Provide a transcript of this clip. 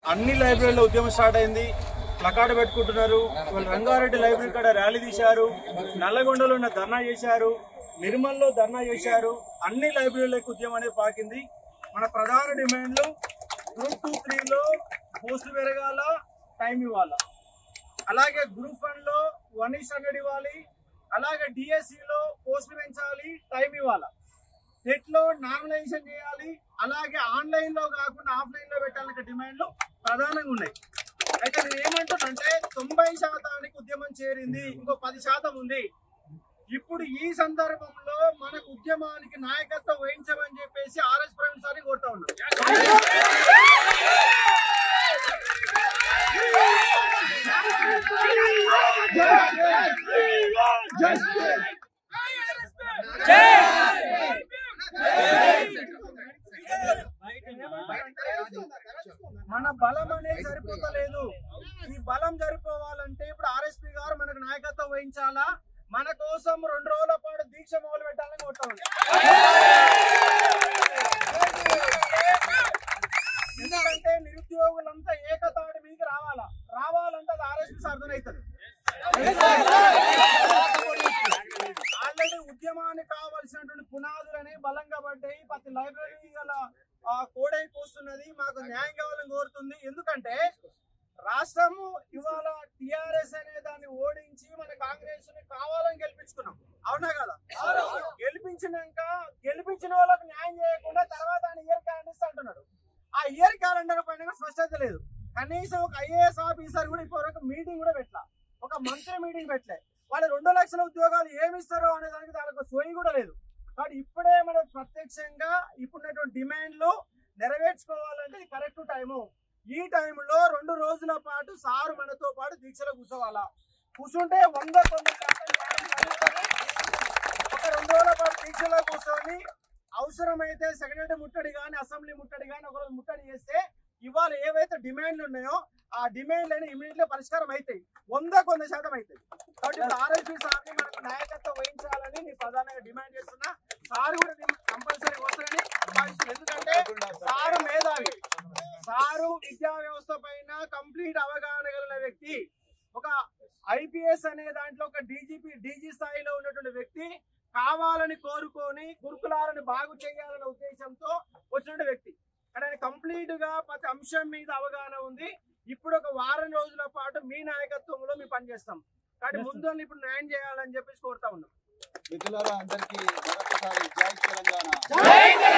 అన్ని లైబ్రరీలో ఉద్యమం స్టార్ట్ అయింది ప్లకార్డు పెట్టుకుంటున్నారు వాళ్ళు రంగారెడ్డి లైబ్రరీ కాడ ర్యాలీ తీశారు నల్లగొండలో ఉన్న ధర్నా చేశారు నిర్మల్లో ధర్నా చేశారు అన్ని లైబ్రరీలకు ఉద్యమం అనేది పాకింది మన ప్రధాన డిమాండ్లు గ్రూప్ టూ త్రీలో పోస్టులు పెరగాల టైం ఇవ్వాలా అలాగే గ్రూప్ వన్ లో వన్ ఇస్ హండ్రెడ్ ఇవ్వాలి అలాగే డిఎస్సి లో పోస్టులు పెంచాలి టైం ఇవ్వాలి నెట్ లో నామినేషన్ చేయాలి అలాగే ఆన్లైన్ లో కాకుండా ఆఫ్లైన్ లో పెట్టాలనే డిమాండ్లు ప్రధానంగా ఉన్నాయి అయితే నేను ఏమంటున్నానంటే తొంభై శాతానికి ఉద్యమం చేరింది ఇంకో పది శాతం ఉంది ఇప్పుడు ఈ సందర్భంలో మనకు ఉద్యమానికి నాయకత్వం వహించమని చెప్పేసి ఆర్ఎస్ ప్రవీణ్ సార్ని కోరుతా ఉన్నాం మన బలం అనేది సరిపోతలేదు ఈ బలం సరిపోవాలంటే ఇప్పుడు ఆర్ఎస్పి గారు మనకు నాయకత్వం వహించాలా మన కోసం రెండు రోజుల పాటు దీక్ష మొదలు పెట్టాలని కొట్టాలి ఎందుకంటే నిరుద్యోగులంతా ఏకతాటి మీదకి రావాలా రావాలంటే అది ఆర్ఎస్పి సార్థనవుతుంది ఆల్రెడీ ఉద్యమానికి కావాల్సినటువంటి పునాదులని బలంగా పడ్డాయి ప్రతి లైబ్రరీ గల ఆ, కోడైపోతున్నది మాకు న్యాయం కావాలని కోరుతుంది ఎందుకంటే రాష్ట్రము ఇవాళ టిఆర్ఎస్ అనే దాన్ని ఓడించి మన కాంగ్రెస్ ని కావాలని గెలిపించుకున్నాం అవునా కదా గెలిపించినాక గెలిపించిన వాళ్ళకు న్యాయం చేయకుండా తర్వాత ఆయన ఇయర్ క్యాలెండర్ అంటున్నాడు ఆ ఇయర్ క్యాలెండర్ పైన కూడా స్పష్టత లేదు కనీసం ఒక ఐఏఎస్ ఆఫీసర్ కూడా ఇప్పటివరకు మీటింగ్ కూడా పెట్టలా ఒక మంత్రి మీటింగ్ పెట్టలే వాళ్ళు రెండు లక్షల ఉద్యోగాలు ఏమి ఇస్తారో అనే దానికి దానికి సోయి కూడా లేదు కాబట్టి ఇప్పుడే మనం ప్రత్యక్షంగా ఇప్పుడున్నటువంటి డిమాండ్లు నెరవేర్చుకోవాలంటే ఇది కరెక్ట్ టైము ఈ టైంలో రెండు రోజుల పాటు సారు మనతో పాటు దీక్షలో కూర్చోవాలా కూర్చుంటే వంద తొమ్మిది శాతం న్యాయం జరుగుతుంది. ఒక రెండు రోజుల పాటు దీక్షలో కూర్చొని అవసరమైతే సెక్రటరీ ముట్టడి కానీ అసెంబ్లీ ముట్టడి కానీ ఒకరోజు ముట్టడి చేస్తే ఇవాళ ఏవైతే డిమాండ్లు ఉన్నాయో ఆ డిమాండ్లు అని ఇమీడియట్ పరిష్కారం అవుతాయి వంద కొంత శాతం అవుతాయి కాబట్టి ఇప్పుడు ఆర్ఎస్పీ సార్ని మనకు నాయకత్వం వహించాలని నేను ప్రధానంగా డిమాండ్ చేస్తున్నా సార్ కూడా కంపల్సరీ వస్తారని భావిస్తున్నాను ఎందుకంటే సారు మేధావి సారు విద్యా వ్యవస్థ పైన కంప్లీట్ అవగాహన కలిగిన వ్యక్తి ఒక ఐపీఎస్ అనే దాంట్లో ఒక డీజీపీ డీజీ స్థాయిలో ఉన్నటువంటి వ్యక్తి కావాలని కోరుకొని గురుకులాలను బాగు చేయాలనే ఉద్దేశంతో వచ్చినటువంటి వ్యక్తి కానీ ఆయన కంప్లీట్ గా ప్రతి అంశం మీద అవగాహన ఉంది ఇప్పుడు ఒక వారం రోజుల పాటు మీ నాయకత్వంలో మేము పనిచేస్తాం కానీ ముందు ఇప్పుడు న్యాయం చేయాలని చెప్పేసి కోరుతా ఉన్నాం మిత్రులారా అందరికీ మరొకసారి జై తెలంగాణ జై తెలంగాణ